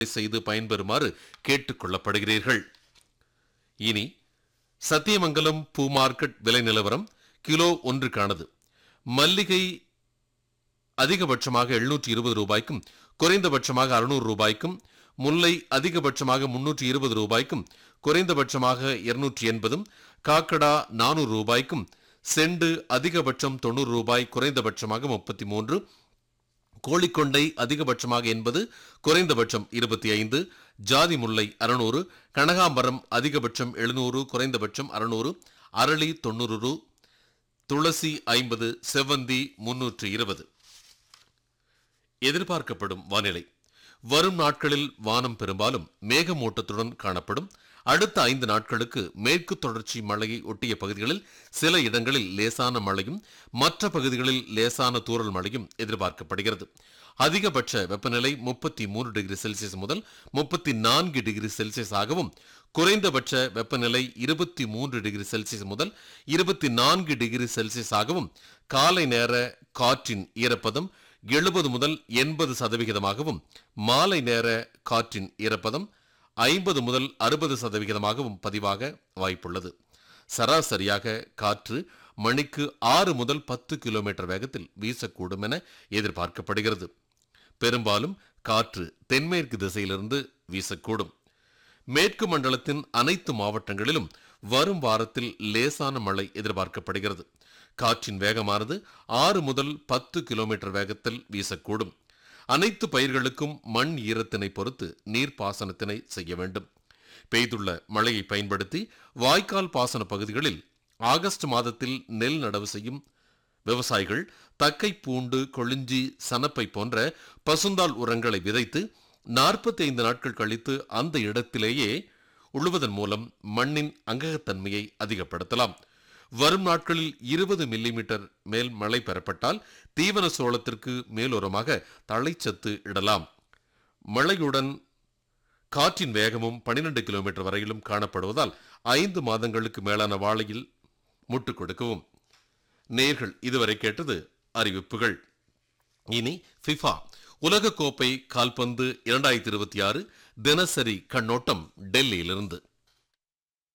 செய்து பயன்பெறுமாறு கேட்டுக் கொள்ளப்படுகிறீர்கள் இனி சத்தியமங்கலம் பூ மார்க்கெட் விலை நிலவரம் கிலோ ஒன்றுக்கானது மல்லிகை அதிகபட்சமாக எழுநூற்றி இருபது ரூபாய்க்கும் குறைந்தபட்சமாக அறுநூறு ரூபாய்க்கும் முல்லை அதிகபட்சமாக முன்னூற்றி இருபது ரூபாய்க்கும் குறைந்தபட்சமாக இருநூற்றி எண்பதும் காக்கடா நானூறு ரூபாய்க்கும் செண்டு அதிகபட்சம் தொண்ணூறு ரூபாய் குறைந்தபட்சமாக முப்பத்தி மூன்று கோழிக்கொண்டை அதிகபட்சமாக எண்பது குறைந்தபட்சம் இருபத்தி ஐந்து ஜாதி முல்லை அறுநூறு கனகாம்பரம் அதிகபட்சம் எழுநூறு குறைந்தபட்சம் அறுநூறு அரளி தொண்ணூறு ரூ துளசி ஐம்பது செவ்வந்தி முன்னூற்று இருபது எதிர்பார்க்கப்படும் வானிலை வரும் நாட்களில் வானம் பெரும்பாலும் மேகமூட்டத்துடன் காணப்படும் அடுத்த ஐந்து நாட்களுக்கு மேற்கு தொடர்ச்சி மழையை ஒட்டிய பகுதிகளில் சில இடங்களில் லேசான மழையும் மற்ற பகுதிகளில் லேசான தூறல் மழையும் எதிர்பார்க்கப்படுகிறது அதிகபட்ச வெப்பநிலை முப்பத்தி மூன்று டிகிரி செல்சியஸ் முதல் முப்பத்தி நான்கு டிகிரி செல்சியஸ் ஆகவும் குறைந்தபட்ச வெப்பநிலை இருபத்தி மூன்று டிகிரி செல்சியஸ் முதல் இருபத்தி நான்கு டிகிரி செல்சியஸ் ஆகவும் காலை நேர காற்றின் ஈரப்பதம் எழுபது முதல் எண்பது சதவிகிதமாகவும் மாலை நேர காற்றின் ஈரப்பதம் ஐம்பது முதல் அறுபது சதவிகிதமாகவும் பதிவாக வாய்ப்புள்ளது சராசரியாக காற்று மணிக்கு ஆறு முதல் பத்து கிலோமீட்டர் வேகத்தில் வீசக்கூடும் என எதிர்பார்க்கப்படுகிறது பெரும்பாலும் காற்று தென்மேற்கு திசையிலிருந்து வீசக்கூடும் மேற்கு மண்டலத்தின் அனைத்து மாவட்டங்களிலும் வரும் வாரத்தில் லேசான மழை எதிர்பார்க்கப்படுகிறது காற்றின் வேகமானது ஆறு முதல் பத்து கிலோமீட்டர் வேகத்தில் வீசக்கூடும் அனைத்து பயிர்களுக்கும் மண் ஈரத்தினை பொறுத்து நீர் பாசனத்தினை செய்ய வேண்டும் பெய்துள்ள மழையை பயன்படுத்தி வாய்க்கால் பாசன பகுதிகளில் ஆகஸ்ட் மாதத்தில் நெல் நடவு செய்யும் விவசாயிகள் தக்கை பூண்டு கொளிஞ்சி சனப்பை போன்ற பசுந்தாள் உரங்களை விதைத்து நாற்பத்தி ஐந்து நாட்கள் கழித்து அந்த இடத்திலேயே உழுவதன் மூலம் மண்ணின் அங்ககத்தன்மையை அதிகப்படுத்தலாம் வரும் நாட்களில் இருபது மில்லிமீட்டர் மேல் மழை பெறப்பட்டால் தீவன சோளத்திற்கு மேலுரமாக தழைச்சத்து இடலாம் மழையுடன் காற்றின் வேகமும் 12 கிலோமீட்டர் வரையிலும் காணப்படுவதால் ஐந்து மாதங்களுக்கு மேலான வாழையில் முட்டுக் கொடுக்கவும் நேர்கள் இதுவரை கேட்டது அறிவிப்புகள் இனி ஃபிஃபா உலகக்கோப்பை கால்பந்து இரண்டாயிரத்தி இருபத்தி ஆறு தினசரி கண்ணோட்டம் டெல்லியிலிருந்து